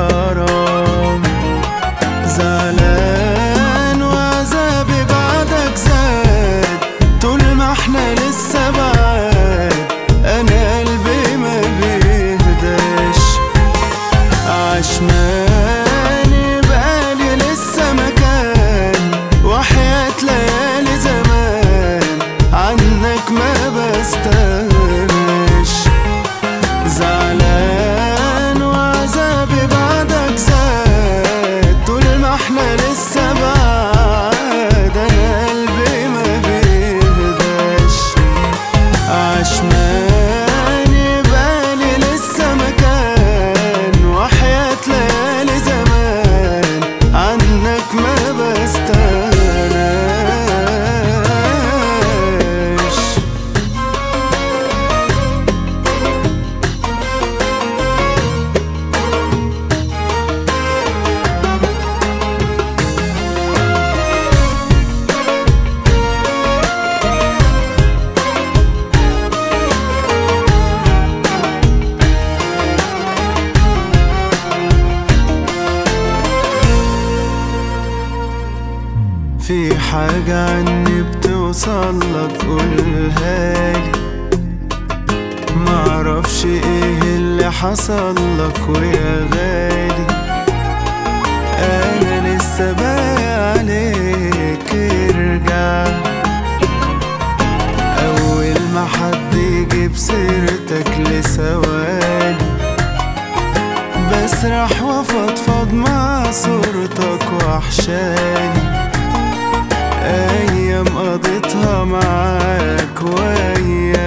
غرام زعلان وعذابي بعدك زاد طول ما احنا لسه بعاد انا قلبي ما بيهداش عشماني بقالي لسه مكان وحياة ليالي زمان عنك ما بستغناش زعلان وعذابي بعدك زاد طول ما احنا لسه بعاد انا قلبي ما بيهداش عشماني بالي لسه مكان وحياة ليالي زمان عنك ما بستغناش في حاجة عني بتوصلك قولها لي معرفش ايه اللي حصل لك ويا غالي انا لسه باقي عليك ارجع اول ما حد يجيب سيرتك لثواني بسرح وافضفض مع صورتك وحشاني ايام قضيتها معاك وايام